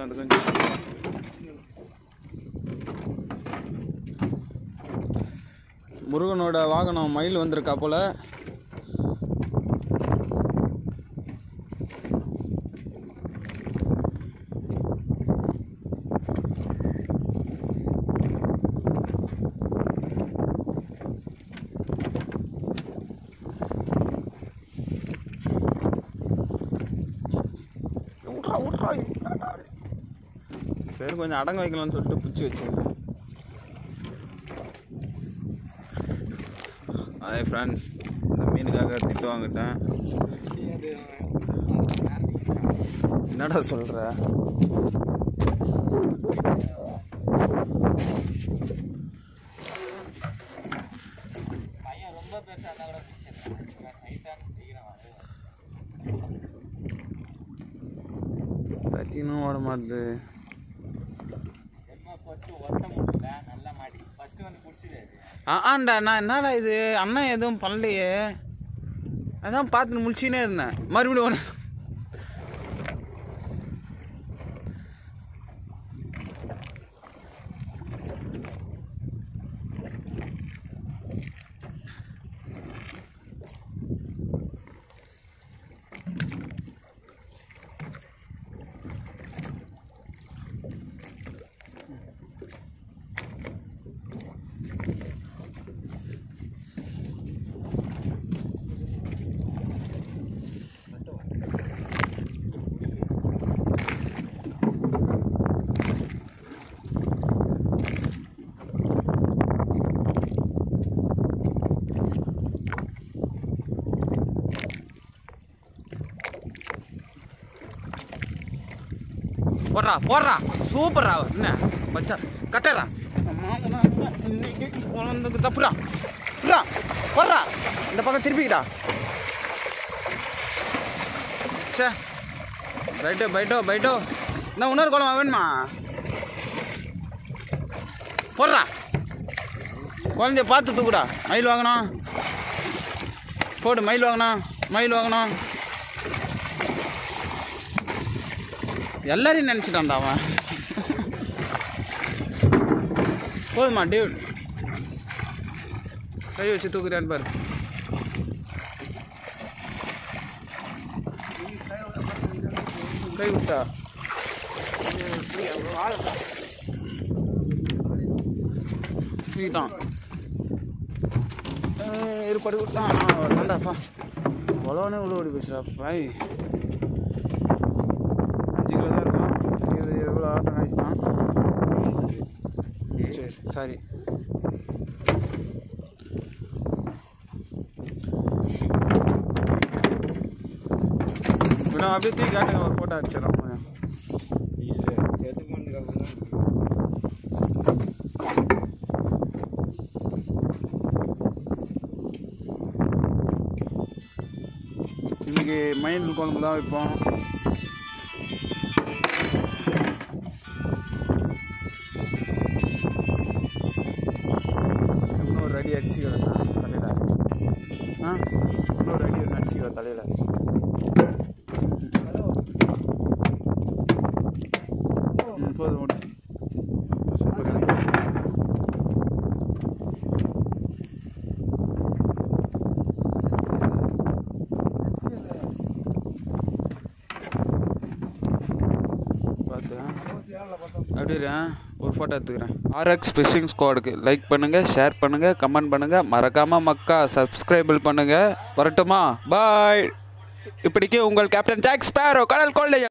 கொஞ்சம் அது கொஞ்சம் முருகனோட வாகனம் மயில் வந்திருக்கா போல விட்றா விட்றா சரி கொஞ்சம் அடங்க வைக்கலாம்னு சொல்லிட்டு பிடிச்சி வச்சேன் அதே ஃப்ரெண்ட்ஸ் இந்த மீனுக்காக திட்டு வாங்கிட்டேன் என்னடா சொல்கிற பையன் ரொம்ப பெருசா இருந்தா கூட பிடிச்சிருக்கேன் சைஸான சீக்கிரம் வரும் தட்டினும் ஓட மாட்டுது ரொம்ப ஃபர்ஸ்ட் ஒட்ட முடியல நல்லா மாட்டி ஃபர்ஸ்ட் வந்து பிடிச்சிடாது ஆ ஆண்டா நான் என்னடா இது அண்ணன் எதுவும் பண்ணலையே அதான் பார்த்து முடிச்சுனே இருந்தேன் மறுபடியும் ஒன்று போடுறா போடுறா சூப்பரா என்ன பச்சா கட்டறா இன்னைக்கு குழந்தைக்கு தப்புடா புறா போடுறா இந்த பக்கம் திருப்பிக்கிடா சே பைட்டோ பைட்டோ பைட்டோ என்ன இன்னொரு குழம்பு வேணுமா போடுறா குழந்தைய பார்த்து தூக்குடா மயில் வாங்கணும் போடு மயில் வாங்கணும் மயில் வாங்கணும் எல்லாரையும் நினச்சிட்டான்டா அவன் போதுமா டேவிட் கை வச்சு தூக்குறான்னு பாரு கை விட்டா தூக்கிட்டான் இருப்படி விட்டான் வேண்டாப்பா உழவனே உள்ள ஓடி பேசுறா பாய் அஞ்சு கிலோ தான் இருக்கும் இது எவ்வளோ ஆட்டம் ஆகிட்டான் சரி சாரி மேடம் அப்படியே தூக்கி காட்டுங்க ஒரு ஃபோட்டோ அடிச்சிடறோம் கொஞ்சம் இன்னைக்கு மயில் குழம்பு தான் வைப்போம் இன்னொரு அடி அடிச்சுக்கோ தலையில் ஆ இன்னொரு அடி ஒன்று அடிச்சுக்கோ தலையில் ம் போதும் விடு சூப்பர் பார்த்து அப்படியே இரு, ஆ. ஒரு ஃபோட்டோ எடுத்துக்கிறேன் ஆர்எக்ஸ் ஃபிஷிங் ஸ்குவாடுக்கு லைக் பண்ணுங்கள் ஷேர் பண்ணுங்கள் கமெண்ட் பண்ணுங்கள் மறக்காமல் மக்கா சப்ஸ்கிரைபிள் பண்ணுங்கள் வரட்டுமா பாய் இப்படிக்கு உங்கள் கேப்டன் ஜாக் ஸ்பேரோ கடல் கொள்ளை